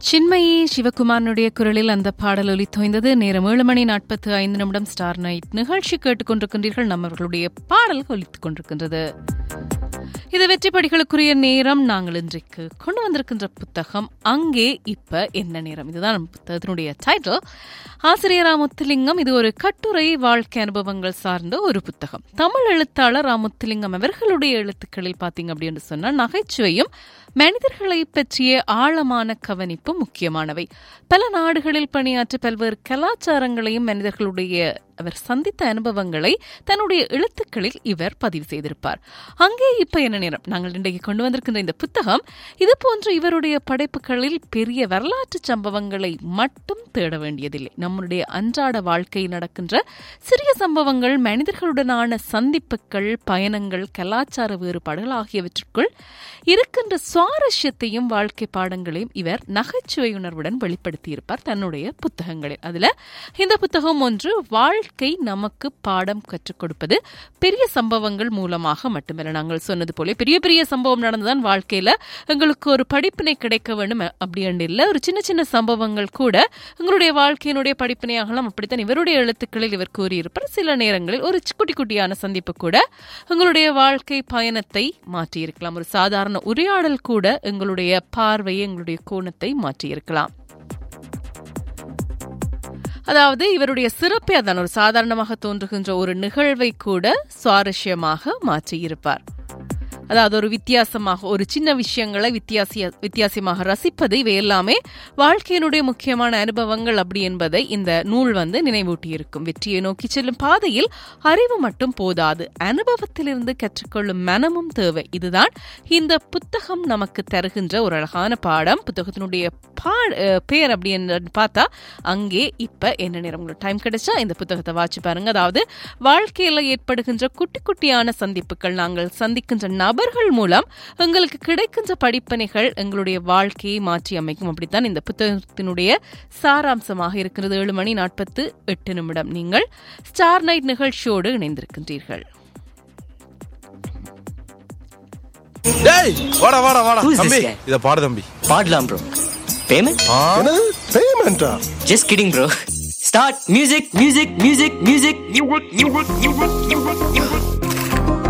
சின்மயி சிவகுமாரனுடைய குரலில் அந்த பாடல் ஒலித்தோய்ந்தது நேரம் ஏழு மணி நாற்பத்து ஐந்து நிமிடம் ஸ்டார் நைட் நிகழ்ச்சி கேட்டுக்கொண்டிருக்கின்றீர்கள் நம்மவர்களுடைய பாடல் ஒலித்துக் கொண்டிருக்கின்றது இது வெற்றி படிகளுக்குரிய நேரம் நாங்கள் இன்றைக்கு கொண்டு வந்திருக்கின்ற புத்தகம் அங்கே இப்ப என்ன நேரம் இதுதான் நம்ம புத்தகத்தினுடைய டைட்டில் ஆசிரியர் ராமுத்துலிங்கம் இது ஒரு கட்டுரை வாழ்க்கை அனுபவங்கள் சார்ந்த ஒரு புத்தகம் தமிழ் எழுத்தாளர் ராமுத்துலிங்கம் அவர்களுடைய எழுத்துக்களில் பார்த்தீங்க அப்படின்னு சொன்னா நகைச்சுவையும் மனிதர்களை பற்றிய ஆழமான கவனிப்பு முக்கியமானவை பல நாடுகளில் பணியாற்ற பல்வேறு கலாச்சாரங்களையும் மனிதர்களுடைய அவர் சந்தித்த அனுபவங்களை தன்னுடைய எழுத்துக்களில் இவர் பதிவு செய்திருப்பார் அங்கே இப்ப என்ன நேரம் நாங்கள் இன்றைக்கு கொண்டு வந்திருக்கின்ற இந்த புத்தகம் இது போன்ற இவருடைய படைப்புகளில் பெரிய வரலாற்று சம்பவங்களை மட்டும் தேட வேண்டியதில்லை நம்முடைய அன்றாட வாழ்க்கையில் நடக்கின்ற சிறிய சம்பவங்கள் மனிதர்களுடனான சந்திப்புகள் பயணங்கள் கலாச்சார வேறுபாடுகள் ஆகியவற்றுக்குள் இருக்கின்ற சுவாரஸ்யத்தையும் வாழ்க்கை பாடங்களையும் இவர் நகைச்சுவை உணர்வுடன் வெளிப்படுத்தியிருப்பார் தன்னுடைய புத்தகங்களில் அதுல இந்த புத்தகம் ஒன்று வாழ்க்கை நமக்கு பாடம் கற்றுக் கொடுப்பது பெரிய சம்பவங்கள் மூலமாக மட்டுமல்ல நாங்கள் சொன்னது போல பெரிய பெரிய சம்பவம் நடந்துதான் வாழ்க்கையில எங்களுக்கு ஒரு படிப்பினை கிடைக்க வேண்டும் அப்படின்னு இல்லை ஒரு சின்ன சின்ன சம்பவங்கள் கூட எங்களுடைய வாழ்க்கையினுடைய படிப்பினையாகலாம் அப்படித்தான் இவருடைய எழுத்துக்களில் இவர் கூறியிருப்பார் சில நேரங்களில் ஒரு குட்டி குட்டியான சந்திப்பு கூட எங்களுடைய வாழ்க்கை பயணத்தை மாற்றியிருக்கலாம் ஒரு சாதாரண உரையாடல் கூட எங்களுடைய பார்வையை எங்களுடைய கோணத்தை மாற்றியிருக்கலாம் அதாவது இவருடைய சிறப்பே அதான் ஒரு சாதாரணமாக தோன்றுகின்ற ஒரு நிகழ்வை கூட சுவாரஸ்யமாக மாற்றியிருப்பார் அதாவது ஒரு வித்தியாசமாக ஒரு சின்ன விஷயங்களை வித்தியாசிய வித்தியாசமாக ரசிப்பது இவை எல்லாமே வாழ்க்கையினுடைய முக்கியமான அனுபவங்கள் அப்படி என்பதை இந்த நூல் வந்து நினைவூட்டி இருக்கும் வெற்றியை நோக்கி செல்லும் பாதையில் அறிவு மட்டும் போதாது அனுபவத்திலிருந்து கற்றுக்கொள்ளும் மனமும் தேவை இதுதான் இந்த புத்தகம் நமக்கு தருகின்ற ஒரு அழகான பாடம் புத்தகத்தினுடைய பா பேர் அப்படின்னு பார்த்தா அங்கே இப்ப என்ன நேரம் உங்களுக்கு டைம் கிடைச்சா இந்த புத்தகத்தை வாட்சி பாருங்க அதாவது வாழ்க்கையில ஏற்படுகின்ற குட்டி குட்டியான சந்திப்புகள் நாங்கள் சந்திக்கின்ற நபர்கள் மூலம் எங்களுக்கு கிடைக்கின்ற படிப்பனைகள் எங்களுடைய வாழ்க்கையை மாற்றி அமைக்கும் அப்படித்தான் இந்த புத்தகத்தினுடைய சாராம்சமாக இருக்கிறது ஏழு மணி நாற்பத்து எட்டு நிமிடம் நீங்கள் ஸ்டார் நைட் நிகழ்ச்சியோடு இணைந்திருக்கின்றீர்கள் டேய் வாடா வாடா வாடா Who is this தம்பி guy? இத பாடு தம்பி பாடலாம் ப்ரோ பேமெண்ட் ஆ என்னது பேமெண்டா just kidding bro start music music music music